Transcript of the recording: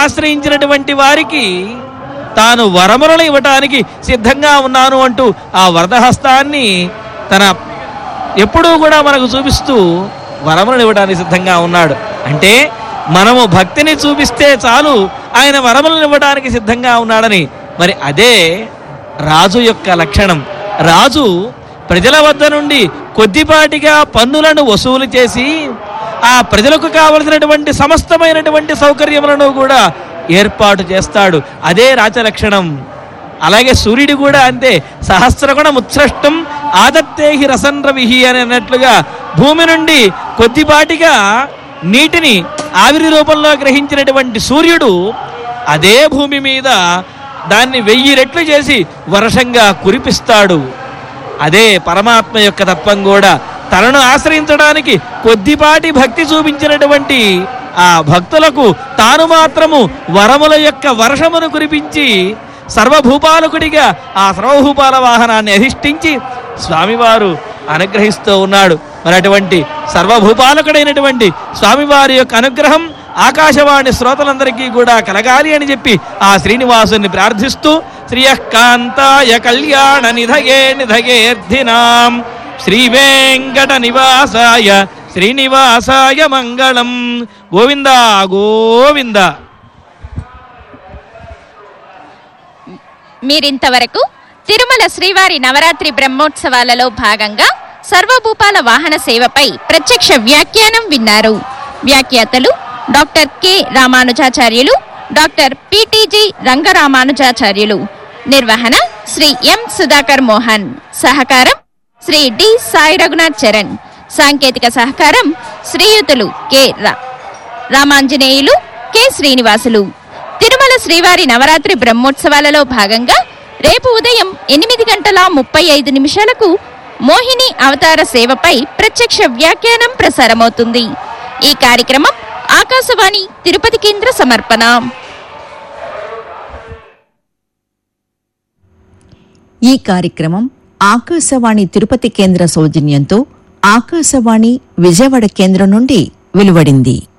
ఆశ్రయించినటువంటి వారికి తాను వరములను ఇవ్వటానికి సిద్ధంగా ఉన్నాను అంటూ ఆ వరదహస్తాన్ని తన ఎప్పుడూ కూడా మనకు చూపిస్తూ వరములను ఇవ్వడానికి సిద్ధంగా ఉన్నాడు అంటే మనము భక్తిని చూపిస్తే చాలు ఆయన వరములను ఇవ్వడానికి సిద్ధంగా ఉన్నాడని మరి అదే రాజు యొక్క లక్షణం రాజు ప్రజల వద్ద నుండి కొద్దిపాటిగా పన్నులను వసూలు చేసి ఆ ప్రజలకు కావలసినటువంటి సమస్తమైనటువంటి సౌకర్యములను కూడా ఏర్పాటు చేస్తాడు అదే రాజలక్షణం అలాగే సూర్యుడు కూడా అంతే సహస్రగుణ ఉత్సృష్టం ఆదత్తేహి రసన్ రవిహి అని అన్నట్లుగా భూమి నుండి కొద్దిపాటిగా నీటిని ఆవిరి రూపంలో గ్రహించినటువంటి సూర్యుడు అదే భూమి మీద దాన్ని వెయ్యి రెట్లు చేసి వర్షంగా కురిపిస్తాడు అదే పరమాత్మ యొక్క తత్వం కూడా తనను ఆశ్రయించడానికి కొద్దిపాటి భక్తి చూపించినటువంటి ఆ భక్తులకు తాను మాత్రము వరముల యొక్క వర్షమును కురిపించి సర్వభూపాలకుడిగా ఆ సర్వభూపాల వాహనాన్ని అధిష్ఠించి స్వామివారు అనుగ్రహిస్తూ ఉన్నాడు మరి అటువంటి సర్వభూపాలకుడైనటువంటి స్వామివారి యొక్క అనుగ్రహం ఆకాశవాణి శ్రోతలందరికీ కూడా కలగాలి అని చెప్పి ఆ శ్రీనివాసుని ప్రార్థిస్తూ శ్రియకాంతాయ కళ్యాణ నిధగే నిధగేర్ధినాం శ్రీ వెంకట నివాసాయ శ్రీనివాసాయ మంగళం గోవింద గోవింద మీరింతవరకు తిరుమల శ్రీవారి నవరాత్రి బ్రహ్మోత్సవాలలో భాగంగా సర్వభూపాల వాహన సేవపై ప్రత్యక్ష వ్యాఖ్యానం విన్నారు వ్యాఖ్యాతలు doctor K Ramanujacharyulu doctor PTG Rangaramanujacharyulu నిర్వహణ శ్రీ ఎం సుధాకర్ మోహన్ సహకారం శ్రీ డి సాయి రఘునాథ్ చరణ్ సాంకేతిక సహకారం శ్రీయుతులు కె రా- రామాంజనేయులు కె శ్రీనివాసులు తిరుమల శ్రీవారి నవరాత్రి బ్రహ్మోత్సవాలలో భాగంగా రేపు ఉదయం ఎనిమిది గంటల ముప్పై ఐదు నిమిషాలకు మోహిని అవతార సేవపై ప్రత్యక్ష వ్యాఖ్యానం ప్రసారమవుతుంది ఈ కార్యక్రమం ఆకాశవాణి తిరుపతి కేంద్ర సమర్పణ ఈ కార్యక్రమం ఆకాశవాణి తిరుపతి కేంద్ర సౌజన్యంతో ఆకాశవాణి విజయవాడ కేంద్రం నుండి వెలువడింది